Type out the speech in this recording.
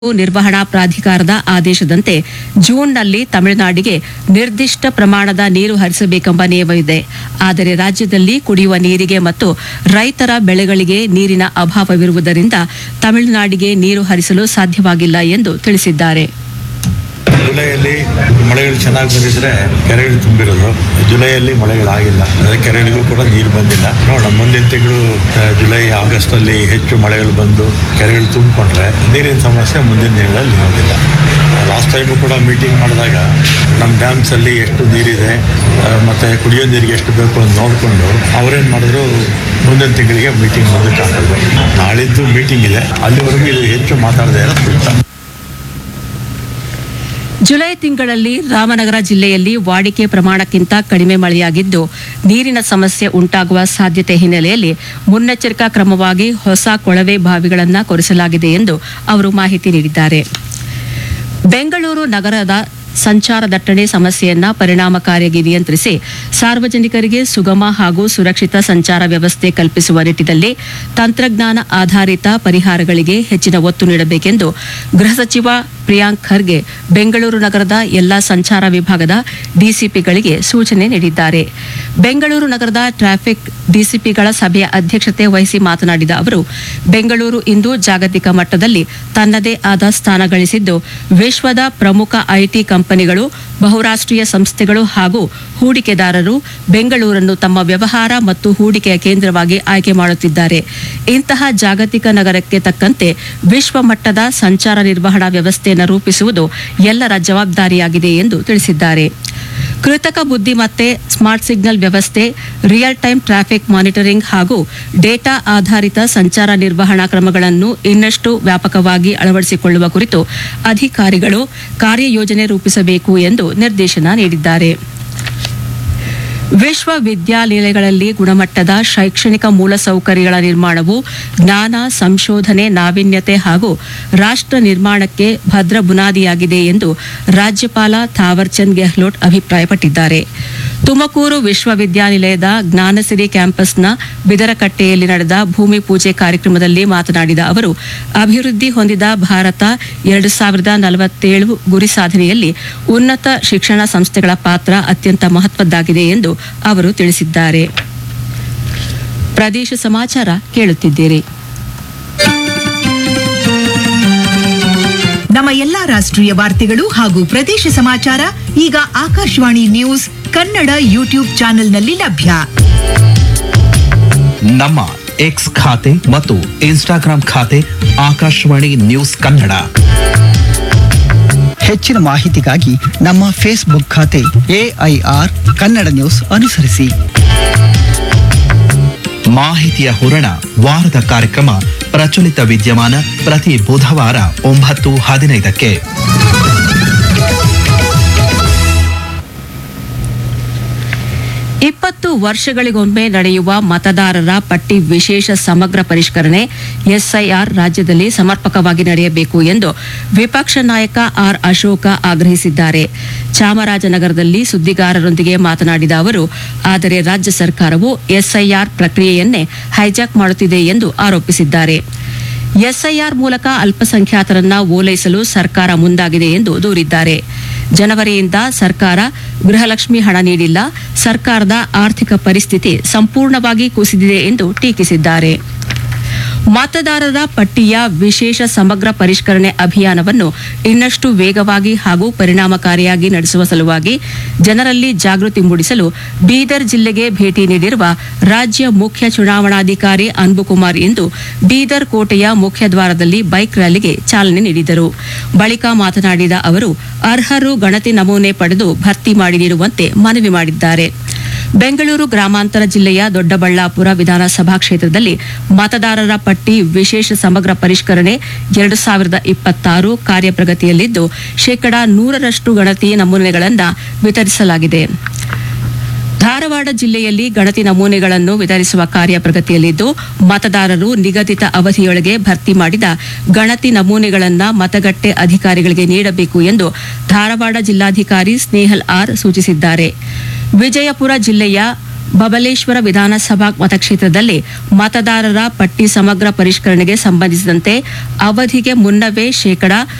ನಿರ್ವಹಣಾ ಪ್ರಾಧಿಕಾರದ ಆದೇಶದಂತೆ ಜೂನ್ನಲ್ಲಿ ತಮಿಳುನಾಡಿಗೆ ನಿರ್ದಿಷ್ಟ ಪ್ರಮಾಣದ ನೀರು ಹರಿಸಬೇಕೆಂಬ ನಿಯಮವಿದೆ ಆದರೆ ರಾಜ್ಯದಲ್ಲಿ ಕುಡಿಯುವ ನೀರಿಗೆ ಮತ್ತು ರೈತರ ಬೆಳೆಗಳಿಗೆ ನೀರಿನ ಅಭಾವವಿರುವುದರಿಂದ ತಮಿಳುನಾಡಿಗೆ ನೀರು ಹರಿಸಲು ಸಾಧ್ಯವಾಗಿಲ್ಲ ಎಂದು ತಿಳಿಸಿದ್ದಾರೆ ಜುಲೈಯಲ್ಲಿ ಮಳೆಗಳು ಚೆನ್ನಾಗಿ ಬಂದಿದ್ರೆ ಕೆರೆಗಳು ತುಂಬಿರೋದು ಜುಲೈಯಲ್ಲಿ ಮಳೆಗಳಾಗಿಲ್ಲ ಅಂದರೆ ಕೆರೆಗಳಿಗೂ ಕೂಡ ನೀರು ಬಂದಿಲ್ಲ ನೋಡೋಣ ಮುಂದಿನ ತಿಂಗಳು ಆ, ಜುಲೈ ಆಗಸ್ಟ್ ಅಲ್ಲಿ ಹೆಚ್ಚು ಮಳೆಗಳು ಬಂದು ಕೆರೆಗಳು ತುಂಬಿಕೊಂಡ್ರೆ ನೀರಿನ ಸಮಸ್ಯೆ ಮುಂದಿನ ದಿನಗಳಲ್ಲಿ ಇರೋದಿಲ್ಲ ಲಾಸ್ಟ್ ಟೈಮು ಕೂಡ ಮೀಟಿಂಗ್ ಮಾಡಿದಾಗ ನಮ್ಮ ಡ್ಯಾಮ್ಸ್ ಅಲ್ಲಿ ಎಷ್ಟು ನೀರಿದೆ ಆ, ಮತ್ತೆ ಕುಡಿಯೋ ನೀರಿಗೆ ಎಷ್ಟು ಬೇಕು ಅಂತ ನೋಡಿಕೊಂಡು ಅವರೇನು ಮಾಡಿದ್ರು ಮುಂದಿನ ತಿಂಗಳಿಗೆ ಮೀಟಿಂಗ್ ಮುಂದಕ್ಕೆ ಹಾಕಿದ್ರು ನಾಳಿದ್ದು ಮೀಟಿಂಗ್ ಇದೆ ಅಲ್ಲಿವರೆಗೂ ಇದು ಹೆಚ್ಚು ಮಾತಾಡದೇ ಇರೋದು ಸೂಕ್ತ ಜುಲೈ ತಿಂಗಳಲ್ಲಿ ರಾಮನಗರ ಜಿಲ್ಲೆಯಲ್ಲಿ ವಾಡಿಕೆ ಪ್ರಮಾಣಕ್ಕಿಂತ ಕಡಿಮೆ ಮಳೆಯಾಗಿದ್ದು ನೀರಿನ ಸಮಸ್ಯೆ ಉಂಟಾಗುವ ಸಾಧ್ಯತೆ ಹಿನ್ನೆಲೆಯಲ್ಲಿ ಮುನ್ನೆಚ್ಚರಿಕಾ ಕ್ರಮವಾಗಿ ಹೊಸ ಕೊಳವೆ ಬಾವಿಗಳನ್ನು ಕೊರೆಸಲಾಗಿದೆ ಎಂದು ಅವರು ಮಾಹಿತಿ ನೀಡಿದ್ದಾರೆ ಬೆಂಗಳೂರು ನಗರದ ಸಂಚಾರ ದಟ್ಟಣೆ ಸಮಸ್ಯೆಯನ್ನ ಪರಿಣಾಮಕಾರಿಯಾಗಿ ನಿಯಂತ್ರಿಸಿ ಸಾರ್ವಜನಿಕರಿಗೆ ಸುಗಮ ಹಾಗೂ ಸುರಕ್ಷಿತ ಸಂಚಾರ ವ್ಯವಸ್ಥೆ ಕಲ್ಪಿಸುವ ನಿಟ್ಟಿನಲ್ಲಿ ತಂತ್ರಜ್ಞಾನ ಆಧಾರಿತ ಪರಿಹಾರಗಳಿಗೆ ಹೆಚ್ಚಿನ ಒತ್ತು ನೀಡಬೇಕೆಂದು ಗೃಹ ಸಚಿವ ಪ್ರಿಯಾಂಕ್ ಖರ್ಗೆ ಬೆಂಗಳೂರು ನಗರದ ಎಲ್ಲಾ ಸಂಚಾರ ವಿಭಾಗದ ಡಿಸಿಪಿಗಳಿಗೆ ಸೂಚನೆ ನೀಡಿದ್ದಾರೆ ಬೆಂಗಳೂರು ನಗರದ ಟ್ರಾಫಿಕ್ ಡಿಸಿಪಿಗಳ ಸಭೆಯ ಅಧ್ಯಕ್ಷತೆ ವಹಿಸಿ ಮಾತನಾಡಿದ ಅವರು ಬೆಂಗಳೂರು ಇಂದು ಜಾಗತಿಕ ಮಟ್ಟದಲ್ಲಿ ತನ್ನದೇ ಆದ ಸ್ಥಾನ ಗಳಿಸಿದ್ದು ವಿಶ್ವದ ಪ್ರಮುಖ ಐಟಿ ಕಂಪನಿಗಳು ಬಹುರಾಷ್ಟ್ರೀಯ ಸಂಸ್ಥೆಗಳು ಹಾಗೂ ಹೂಡಿಕೆದಾರರು ಬೆಂಗಳೂರನ್ನು ತಮ್ಮ ವ್ಯವಹಾರ ಮತ್ತು ಹೂಡಿಕೆಯ ಕೇಂದ್ರವಾಗಿ ಆಯ್ಕೆ ಮಾಡುತ್ತಿದ್ದಾರೆ ಇಂತಹ ಜಾಗತಿಕ ನಗರಕ್ಕೆ ತಕ್ಕಂತೆ ವಿಶ್ವ ಮಟ್ಟದ ಸಂಚಾರ ನಿರ್ವಹಣಾ ವ್ಯವಸ್ಥೆಯನ್ನು ರೂಪಿಸುವುದು ಎಲ್ಲರ ಜವಾಬ್ದಾರಿಯಾಗಿದೆ ಎಂದು ತಿಳಿಸಿದ್ದಾರೆ ಕೃತಕ ಬುದ್ಧಿಮತ್ತೆ ಸ್ಮಾರ್ಟ್ ಸಿಗ್ನಲ್ ವ್ಯವಸ್ಥೆ ರಿಯಲ್ ಟೈಮ್ ಟ್ರಾಫಿಕ್ ಮಾನಿಟರಿಂಗ್ ಹಾಗೂ ಡೇಟಾ ಆಧಾರಿತ ಸಂಚಾರ ನಿರ್ವಹಣಾ ಕ್ರಮಗಳನ್ನು ಇನ್ನಷ್ಟು ವ್ಯಾಪಕವಾಗಿ ಅಳವಡಿಸಿಕೊಳ್ಳುವ ಕುರಿತು ಅಧಿಕಾರಿಗಳು ಕಾರ್ಯಯೋಜನೆ ರೂಪಿಸಬೇಕು ಎಂದು ನಿರ್ದೇಶನ ನೀಡಿದ್ದಾರೆ ವಿಶ್ವವಿದ್ಯಾನಿಲಯಗಳಲ್ಲಿ ಗುಣಮಟ್ಟದ ಶೈಕ್ಷಣಿಕ ಮೂಲಸೌಕರ್ಯಗಳ ನಿರ್ಮಾಣವು ಜ್ಞಾನ ಸಂಶೋಧನೆ ನಾವೀನ್ಯತೆ ಹಾಗೂ ರಾಷ್ಟ್ರ ನಿರ್ಮಾಣಕ್ಕೆ ಭದ್ರ ಬುನಾದಿಯಾಗಿದೆ ಎಂದು ರಾಜ್ಯಪಾಲ ಥಾವರ್ಚಂದ್ ಗೆಹ್ಲೋಟ್ ಅಭಿಪ್ರಾಯಪಟ್ಟಿದ್ದಾರೆ ತುಮಕೂರು ವಿಶ್ವವಿದ್ಯಾನಿಲಯದ ಜ್ಞಾನಸಿರಿ ಕ್ಯಾಂಪಸ್ನ ಬಿದರಕಟ್ಟೆಯಲ್ಲಿ ನಡೆದ ಭೂಮಿ ಪೂಜೆ ಕಾರ್ಯಕ್ರಮದಲ್ಲಿ ಮಾತನಾಡಿದ ಅವರು ಅಭಿವೃದ್ಧಿ ಹೊಂದಿದ ಭಾರತ ಎರಡು ಸಾವಿರದ ನಲವತ್ತೇಳು ಗುರಿ ಸಾಧನೆಯಲ್ಲಿ ಉನ್ನತ ಶಿಕ್ಷಣ ಸಂಸ್ಥೆಗಳ ಪಾತ್ರ ಅತ್ಯಂತ ಮಹತ್ವದ್ದಾಗಿದೆ ಎಂದು ಅವರು ತಿಳಿಸಿದ್ದಾರೆ ಪ್ರದೇಶ ಸಮಾಚಾರ ಕೇಳುತ್ತಿದ್ದೀರಿ ನಮ್ಮ ಎಲ್ಲಾ ರಾಷ್ಟ್ರೀಯ ವಾರ್ತೆಗಳು ಹಾಗೂ ಪ್ರದೇಶ ಸಮಾಚಾರ ಈಗ ಆಕಾಶವಾಣಿ ನ್ಯೂಸ್ ಕನ್ನಡ ಯೂಟ್ಯೂಬ್ ಚಾನೆಲ್ನಲ್ಲಿ ಲಭ್ಯ ನಮ್ಮ ಎಕ್ಸ್ ಖಾತೆ ಮತ್ತು ಇನ್ಸ್ಟಾಗ್ರಾಂ ಖಾತೆ ಆಕಾಶವಾಣಿ ನ್ಯೂಸ್ ಕನ್ನಡ ಹೆಚ್ಚಿನ ಮಾಹಿತಿಗಾಗಿ ನಮ್ಮ ಫೇಸ್ಬುಕ್ ಖಾತೆ ಎಐಆರ್ ಕನ್ನಡ ನ್ಯೂಸ್ ಅನುಸರಿಸಿ ಮಾಹಿತಿಯ ಹೊರಣ ವಾರದ ಕಾರ್ಯಕ್ರಮ ಪ್ರಚಲಿತ ವಿದ್ಯಮಾನ ಪ್ರತಿ ಬುಧವಾರ ಒಂಬತ್ತು ಹದಿನೈದಕ್ಕೆ ಇಪ್ಪತ್ತು ವರ್ಷಗಳಿಗೊಮ್ಮೆ ನಡೆಯುವ ಮತದಾರರ ಪಟ್ಟಿ ವಿಶೇಷ ಸಮಗ್ರ ಪರಿಷ್ಕರಣೆ ಎಸ್ಐಆರ್ ರಾಜ್ಯದಲ್ಲಿ ಸಮರ್ಪಕವಾಗಿ ನಡೆಯಬೇಕು ಎಂದು ವಿಪಕ್ಷ ನಾಯಕ ಆರ್ ಅಶೋಕ ಆಗ್ರಹಿಸಿದ್ದಾರೆ ಚಾಮರಾಜನಗರದಲ್ಲಿ ಸುದ್ದಿಗಾರರೊಂದಿಗೆ ಮಾತನಾಡಿದ ಅವರು ಆದರೆ ರಾಜ್ಯ ಸರ್ಕಾರವು ಎಸ್ಐಆರ್ ಪ್ರಕ್ರಿಯೆಯನ್ನೇ ಹೈಜಾಕ್ ಮಾಡುತ್ತಿದೆ ಎಂದು ಆರೋಪಿಸಿದ್ದಾರೆ ಎಸ್ಐಆರ್ ಮೂಲಕ ಅಲ್ಪಸಂಖ್ಯಾತರನ್ನ ಓಲೈಸಲು ಸರ್ಕಾರ ಮುಂದಾಗಿದೆ ಎಂದು ದೂರಿದ್ದಾರೆ ಜನವರಿಯಿಂದ ಸರ್ಕಾರ ಗೃಹಲಕ್ಷ್ಮಿ ಹಣ ನೀಡಿಲ್ಲ ಸರ್ಕಾರದ ಆರ್ಥಿಕ ಪರಿಸ್ಥಿತಿ ಸಂಪೂರ್ಣವಾಗಿ ಕುಸಿದಿದೆ ಎಂದು ಟೀಕಿಸಿದ್ದಾರೆ ಮತದಾರರ ಪಟ್ಟಿಯ ವಿಶೇಷ ಸಮಗ್ರ ಪರಿಷ್ಕರಣೆ ಅಭಿಯಾನವನ್ನು ಇನ್ನಷ್ಟು ವೇಗವಾಗಿ ಹಾಗೂ ಪರಿಣಾಮಕಾರಿಯಾಗಿ ನಡೆಸುವ ಸಲುವಾಗಿ ಜನರಲ್ಲಿ ಜಾಗೃತಿ ಮೂಡಿಸಲು ಬೀದರ್ ಜಿಲ್ಲೆಗೆ ಭೇಟಿ ನೀಡಿರುವ ರಾಜ್ಯ ಮುಖ್ಯ ಚುನಾವಣಾಧಿಕಾರಿ ಅನ್ಬುಕುಮಾರ್ ಇಂದು ಬೀದರ್ ಕೋಟೆಯ ಮುಖ್ಯ ದ್ವಾರದಲ್ಲಿ ಬೈಕ್ ರ್ಯಾಲಿಗೆ ಚಾಲನೆ ನೀಡಿದರು ಬಳಿಕ ಮಾತನಾಡಿದ ಅವರು ಅರ್ಹರು ಗಣತಿ ನಮೂನೆ ಪಡೆದು ಭರ್ತಿ ಮಾಡಿ ನೀಡುವಂತೆ ಮನವಿ ಮಾಡಿದ್ದಾರೆ ಬೆಂಗಳೂರು ಗ್ರಾಮಾಂತರ ಜಿಲ್ಲೆಯ ದೊಡ್ಡಬಳ್ಳಾಪುರ ವಿಧಾನಸಭಾ ಕ್ಷೇತ್ರದಲ್ಲಿ ಮತದಾರರ ಪಟ್ಟಿ ವಿಶೇಷ ಸಮಗ್ರ ಪರಿಷ್ಕರಣೆ ಎರಡು ಸಾವಿರದ ಇಪ್ಪತ್ತಾರು ಕಾರ್ಯಪ್ರಗತಿಯಲ್ಲಿದ್ದು ಶೇಕಡಾ ನೂರರಷ್ಟು ಗಣತಿ ನಮೂನೆಗಳನ್ನು ವಿತರಿಸಲಾಗಿದೆ ಧಾರವಾಡ ಜಿಲ್ಲೆಯಲ್ಲಿ ಗಣತಿ ನಮೂನೆಗಳನ್ನು ವಿತರಿಸುವ ಕಾರ್ಯ ಪ್ರಗತಿಯಲ್ಲಿದ್ದು ಮತದಾರರು ನಿಗದಿತ ಅವಧಿಯೊಳಗೆ ಭರ್ತಿ ಮಾಡಿದ ಗಣತಿ ನಮೂನೆಗಳನ್ನು ಮತಗಟ್ಟೆ ಅಧಿಕಾರಿಗಳಿಗೆ ನೀಡಬೇಕು ಎಂದು ಧಾರವಾಡ ಜಿಲ್ಲಾಧಿಕಾರಿ ಸ್ನೇಹಲ್ ಆರ್ ಸೂಚಿಸಿದ್ದಾರೆ ವಿಜಯಪುರ ಜಿಲ್ಲೆಯ ಬಬಲೇಶ್ವರ ವಿಧಾನಸಭಾ ಮತಕ್ಷೇತ್ರದಲ್ಲಿ ಮತದಾರರ ಪಟ್ಟಿ ಸಮಗ್ರ ಪರಿಷ್ಕರಣೆಗೆ ಸಂಬಂಧಿಸಿದಂತೆ ಅವಧಿಗೆ ಮುನ್ನವೇ ಶೇಕಡಾ